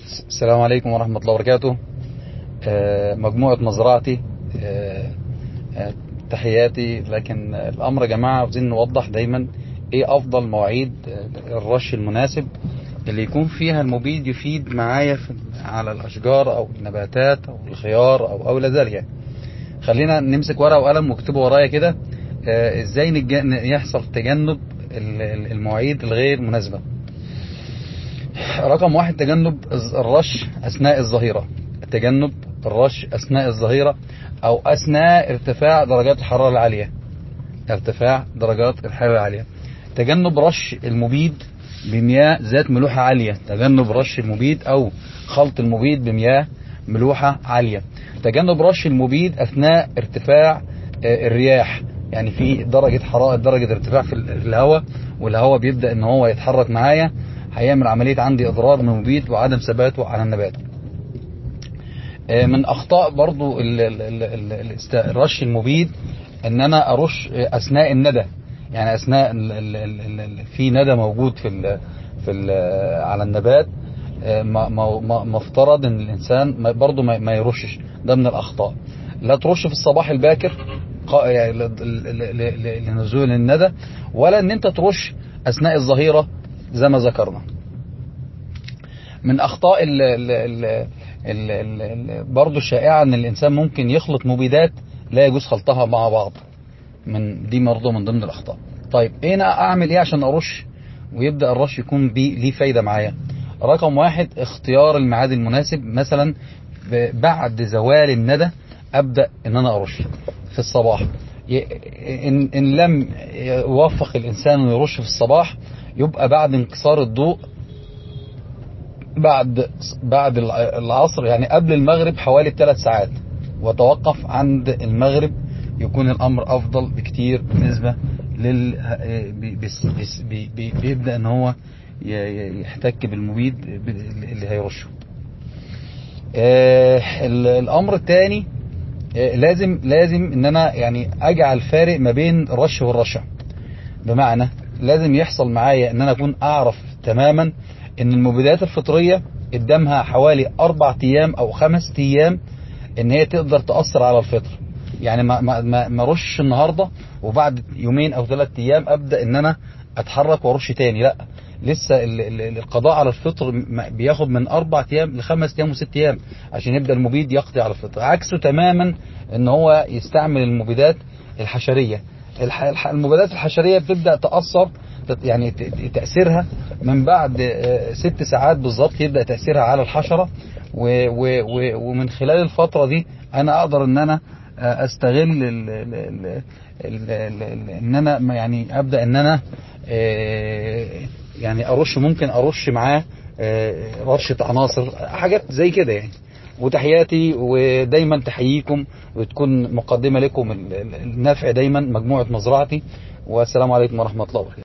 السلام عليكم ورحمة الله وبركاته آه، مجموعة مزرعتي آه، آه، تحياتي لكن الأمر يا جماعة عاوزين نوضح دايما إيه أفضل مواعيد الرش المناسب اللي يكون فيها المبيد يفيد معايا في- على الأشجار أو النباتات أو الخيار أو أو إلى ذلك يعني. خلينا نمسك ورقة وقلم واكتبوا ورايا كده آه، إزاي نج- يحصل تجنب ال- ال- المواعيد الغير مناسبة رقم واحد تجنب الز- الرش أثناء الظهيرة تجنب الرش أثناء الظهيرة أو أثناء ارتفاع درجات الحرارة العالية ارتفاع درجات الحرارة العالية تجنب رش المبيد بمياه ذات ملوحة عالية تجنب رش المبيد أو خلط المبيد بمياه ملوحة عالية تجنب رش المبيد أثناء ارتفاع آه، الرياح يعني في درجة حرارة درجة ارتفاع في ال- في الهواء والهواء بيبدأ ان هو يتحرك معايا هيعمل عملية عندي اضرار من المبيد وعدم ثباته على النبات آه، من اخطاء برضو ال- ال- ال- ال- الاست- الرش المبيد ان انا ارش آه، اثناء الندى يعني اثناء ال- ال- ال- ال- في ندى موجود في ال في ال على النبات آه، ما- ما- ما- مفترض ان الانسان ما- برضو ما ما يرشش ده من الاخطاء لا ترش في الصباح الباكر قا- يعني ل- ل- ل- ل- لنزول الندى ولا ان انت ترش اثناء الظهيره زي ما ذكرنا من اخطاء ال ال ال ال ال ال برضو الشائعه ان الانسان ممكن يخلط مبيدات لا يجوز خلطها مع بعض من دي برضه من ضمن الاخطاء طيب ايه انا اعمل ايه عشان ارش ويبدا الرش يكون بي ليه فايده معايا رقم واحد اختيار الميعاد المناسب مثلا ب- بعد زوال الندى ابدا ان انا ارش في الصباح ي- ان, إن لم يوفق الانسان انه يرش في الصباح يبقى بعد انكسار الضوء بعد بعد الع- العصر يعني قبل المغرب حوالي بثلاث ساعات وتوقف عند المغرب يكون الامر افضل بكتير بالنسبه لل بي- بس- بس- بي- بي- بيبدا ان هو ي- ي- يحتك بالمبيد اللي هيرشه آه، ال- الامر الثاني لازم لازم ان انا يعني اجعل فارق ما بين الرش والرشع بمعنى لازم يحصل معايا ان انا اكون اعرف تماما ان المبيدات الفطريه قدامها حوالي اربع ايام او خمس ايام ان هي تقدر تاثر على الفطر يعني ما ما ما ما ارش النهارده وبعد يومين او ثلاث ايام ابدا ان انا اتحرك وارش تاني لا لسه ال- ال- القضاء على الفطر م- بياخد من اربع ايام لخمس ايام وست ايام عشان يبدا المبيد يقضي على الفطر عكسه تماما ان هو يستعمل المبيدات الحشريه الح- الح- المبيدات الحشريه بتبدا تاثر تت- يعني ت- ت- تاثيرها من بعد آه، ست ساعات بالظبط يبدا تاثيرها على الحشره و و و ومن خلال الفتره دي انا اقدر ان انا آه، استغل ال ال ال ال ال ال ان انا ما يعني ابدا ان انا آه، يعني ارش ممكن ارش معاه آه، رشه عناصر حاجات زي كده يعني وتحياتي ودايما تحييكم وتكون مقدمه لكم ال- ال- النفع دايما مجموعه مزرعتي والسلام عليكم ورحمه الله وبركاته